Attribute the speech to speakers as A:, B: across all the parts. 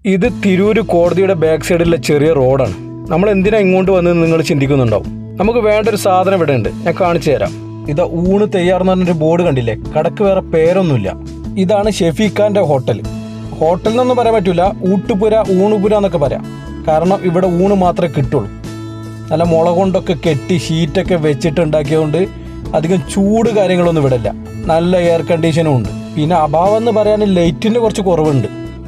A: ഇത് തിരൂര് കോടതിയുടെ ബാക്ക് സൈഡിലെ ചെറിയ റോഡാണ് നമ്മൾ എന്തിനാ ഇങ്ങോട്ട് വന്നത് നിങ്ങൾ ചിന്തിക്കുന്നുണ്ടാവും നമുക്ക് വേണ്ട ഒരു സാധനം ഇവിടെ ഉണ്ട് ഞാൻ കാണിച്ചു തരാം ഇതാ ഊണ് തയ്യാറെന്ന് പറഞ്ഞൊരു ബോർഡ് കണ്ടില്ലേ കടക്ക് വേറെ പേരൊന്നുമില്ല ഇതാണ് ഷെഫീഖാന്റെ ഹോട്ടൽ ഹോട്ടൽ എന്നൊന്നും പറയാൻ പറ്റൂല ഊട്ടുപുര ഊണുപുര എന്നൊക്കെ പറയാം കാരണം ഇവിടെ ഊണ് മാത്രമേ കിട്ടുള്ളൂ നല്ല മുള കൊണ്ടൊക്കെ കെട്ടി ഷീറ്റൊക്കെ വെച്ചിട്ട് ഉണ്ടാക്കിയതുകൊണ്ട് അധികം ചൂട് കാര്യങ്ങളൊന്നും ഇവിടെ ഇല്ല നല്ല എയർ കണ്ടീഷനും ഉണ്ട് പിന്നെ അഭാവം എന്ന് പറയാൻ ലൈറ്റിന്റെ കുറച്ച് കുറവുണ്ട്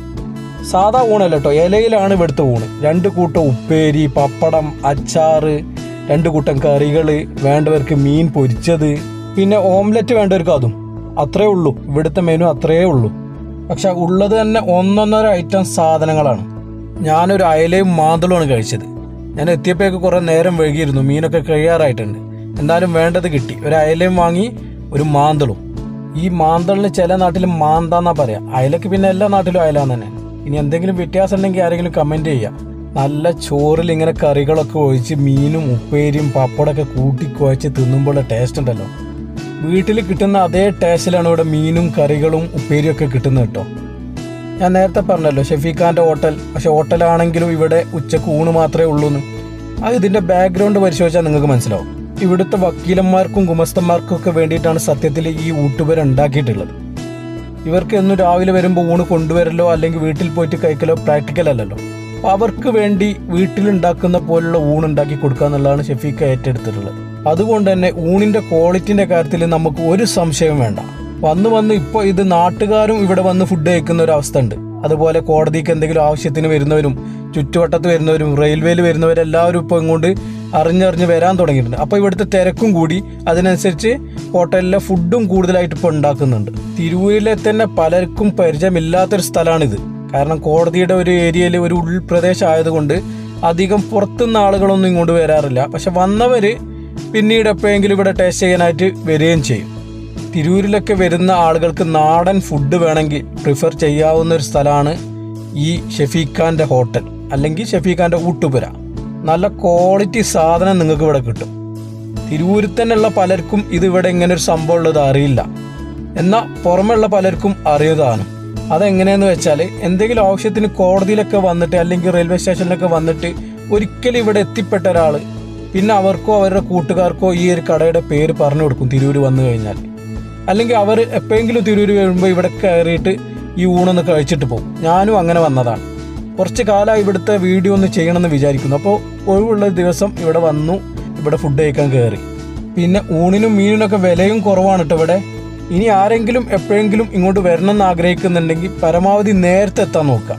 A: സാധാ ഊണല്ല കേട്ടോ ഇലയിലാണ് ഇവിടുത്തെ ഊണ് രണ്ട് കൂട്ടം ഉപ്പേരി പപ്പടം അച്ചാറ് രണ്ട് കൂട്ടം കറികൾ വേണ്ടവർക്ക് മീൻ പൊരിച്ചത് പിന്നെ ഓംലെറ്റ് വേണ്ടവർക്ക് അതും അത്രേ ഉള്ളൂ ഇവിടുത്തെ മെനു അത്രേ ഉള്ളൂ പക്ഷെ ഉള്ളത് തന്നെ ഒന്നൊന്നര ഐറ്റം സാധനങ്ങളാണ് ഞാനൊരു അയലയും മാന്തളുമാണ് കഴിച്ചത് ഞാൻ എത്തിയപ്പോഴേക്ക് കുറേ നേരം വൈകിയിരുന്നു മീനൊക്കെ കഴിയാറായിട്ടുണ്ട് എന്തായാലും വേണ്ടത് കിട്ടി ഒരു അയലയും വാങ്ങി ഒരു മാന്തളും ഈ മാന്തളിന് ചില നാട്ടിൽ മാന്താന്നാ പറയാ അയലക്ക് പിന്നെ എല്ലാ നാട്ടിലും അയലാന്ന് തന്നെ ഇനി എന്തെങ്കിലും വ്യത്യാസം ഉണ്ടെങ്കിൽ ആരെങ്കിലും കമന്റ് ചെയ്യാം നല്ല ചോറിൽ ഇങ്ങനെ കറികളൊക്കെ ഒഴിച്ച് മീനും ഉപ്പേരിയും പപ്പടമൊക്കെ കൂട്ടി കുഴച്ച് തിന്നുമ്പോൾ ടേസ്റ്റ് ഉണ്ടല്ലോ വീട്ടിൽ കിട്ടുന്ന അതേ ടേസ്റ്റിലാണ് ഇവിടെ മീനും കറികളും ഉപ്പേരിയും ഒക്കെ കിട്ടുന്നത് കേട്ടോ ഞാൻ നേരത്തെ പറഞ്ഞല്ലോ ഷെഫീഖാന്റെ ഹോട്ടൽ പക്ഷെ ഹോട്ടലാണെങ്കിലും ഇവിടെ ഉച്ചക്ക് ഊണ് മാത്രമേ ഉള്ളൂ എന്ന് അത് ഇതിന്റെ ബാക്ക്ഗ്രൗണ്ട് പരിശോധിച്ചാൽ നിങ്ങൾക്ക് മനസ്സിലാവും ഇവിടുത്തെ വക്കീലന്മാർക്കും ഗുമസ്തന്മാർക്കും ഒക്കെ വേണ്ടിയിട്ടാണ് സത്യത്തിൽ ഈ ഊട്ടുപേര ഉണ്ടാക്കിയിട്ടുള്ളത് ഇവർക്ക് എന്നും രാവിലെ വരുമ്പോൾ ഊണ് കൊണ്ടുവരലോ അല്ലെങ്കിൽ വീട്ടിൽ പോയിട്ട് കഴിക്കലോ പ്രാക്ടിക്കൽ അല്ലല്ലോ അപ്പൊ അവർക്ക് വേണ്ടി വീട്ടിലുണ്ടാക്കുന്ന പോലുള്ള ഊണ് ഉണ്ടാക്കി കൊടുക്കുക എന്നുള്ളതാണ് ഷെഫീഖ ഏറ്റെടുത്തിട്ടുള്ളത് അതുകൊണ്ട് തന്നെ ഊണിന്റെ ക്വാളിറ്റിന്റെ കാര്യത്തിൽ നമുക്ക് ഒരു സംശയം വേണ്ട വന്ന് വന്ന് ഇപ്പോൾ ഇത് നാട്ടുകാരും ഇവിടെ വന്ന് ഫുഡ് കഴിക്കുന്ന ഒരു അവസ്ഥ ഉണ്ട് അതുപോലെ കോടതിക്ക് എന്തെങ്കിലും ആവശ്യത്തിന് വരുന്നവരും ചുറ്റുവട്ടത്ത് വരുന്നവരും റെയിൽവേയിൽ വരുന്നവരെല്ലാവരും ഇപ്പോൾ ഇങ്ങോട്ട് അറിഞ്ഞറിഞ്ഞ് വരാൻ തുടങ്ങിയിട്ടുണ്ട് അപ്പോൾ ഇവിടുത്തെ തിരക്കും കൂടി അതിനനുസരിച്ച് ഹോട്ടലിലെ ഫുഡും കൂടുതലായിട്ട് ഇപ്പോൾ ഉണ്ടാക്കുന്നുണ്ട് തിരൂരിലെ തന്നെ പലർക്കും പരിചയമില്ലാത്തൊരു സ്ഥലമാണിത് കാരണം കോടതിയുടെ ഒരു ഏരിയയിൽ ഒരു ഉൾപ്രദേശം ആയതുകൊണ്ട് അധികം പുറത്തുനിന്ന് ആളുകളൊന്നും ഇങ്ങോട്ട് വരാറില്ല പക്ഷെ വന്നവര് പിന്നീട് എപ്പോഴെങ്കിലും ഇവിടെ ടേസ്റ്റ് ചെയ്യാനായിട്ട് വരികയും ചെയ്യും തിരൂരിലൊക്കെ വരുന്ന ആളുകൾക്ക് നാടൻ ഫുഡ് വേണമെങ്കിൽ പ്രിഫർ ചെയ്യാവുന്ന ഒരു സ്ഥലമാണ് ഈ ഷെഫീഖാന്റെ ഹോട്ടൽ അല്ലെങ്കിൽ ഷെഫീഖാന്റെ ഊട്ടുപുര നല്ല ക്വാളിറ്റി സാധനം നിങ്ങൾക്ക് ഇവിടെ കിട്ടും തിരൂരിൽ തന്നെയുള്ള പലർക്കും ഇത് ഇവിടെ ഇങ്ങനെ ഒരു സംഭവം ഉള്ളത് അറിയില്ല എന്നാൽ പുറമെയുള്ള പലർക്കും അറിയതാണ് അതെങ്ങനെയെന്ന് വെച്ചാൽ എന്തെങ്കിലും ആവശ്യത്തിന് കോടതിയിലൊക്കെ വന്നിട്ട് അല്ലെങ്കിൽ റെയിൽവേ സ്റ്റേഷനിലൊക്കെ വന്നിട്ട് ഒരിക്കലും ഇവിടെ എത്തിപ്പെട്ട ഒരാൾ പിന്നെ അവർക്കോ അവരുടെ കൂട്ടുകാർക്കോ ഈ ഒരു കടയുടെ പേര് പറഞ്ഞു കൊടുക്കും തിരൂര് വന്നു കഴിഞ്ഞാൽ അല്ലെങ്കിൽ അവർ എപ്പോഴെങ്കിലും തിരൂര് വരുമ്പോൾ ഇവിടെ കയറിയിട്ട് ഈ ഊണൊന്ന് കഴിച്ചിട്ട് പോകും ഞാനും അങ്ങനെ വന്നതാണ് കുറച്ച് കാലം ഇവിടുത്തെ വീഡിയോ ഒന്ന് ചെയ്യണമെന്ന് വിചാരിക്കുന്നു അപ്പോൾ ഒഴിവുള്ള ദിവസം ഇവിടെ വന്നു ഇവിടെ ഫുഡ് കഴിക്കാൻ കയറി പിന്നെ ഊണിനും മീനിനൊക്കെ വിലയും കുറവാണ് കേട്ടോ ഇവിടെ ഇനി ആരെങ്കിലും എപ്പോഴെങ്കിലും ഇങ്ങോട്ട് വരണം എന്ന് ആഗ്രഹിക്കുന്നുണ്ടെങ്കിൽ പരമാവധി നേരത്തെ എത്താൻ നോക്കുക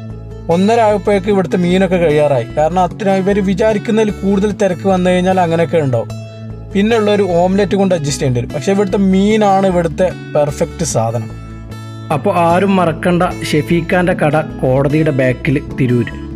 A: ഒന്നര ആയപ്പോഴേക്ക് ഇവിടുത്തെ മീനൊക്കെ കഴിയാറായി കാരണം അത്ര ഇവർ വിചാരിക്കുന്നതിൽ കൂടുതൽ തിരക്ക് വന്നു കഴിഞ്ഞാൽ അങ്ങനെയൊക്കെ ഉണ്ടാവും പിന്നെ ഉള്ള ഒരു ഓംലെറ്റ് കൊണ്ട് അഡ്ജസ്റ്റ് ചെയ്യേണ്ടി വരും പക്ഷെ ഇവിടുത്തെ മീനാണ് ഇവിടുത്തെ പെർഫെക്റ്റ് സാധനം അപ്പോൾ ആരും മറക്കണ്ട ഷെഫീഖാന്റെ കട കോടതിയുടെ ബാക്കിൽ തിരൂര്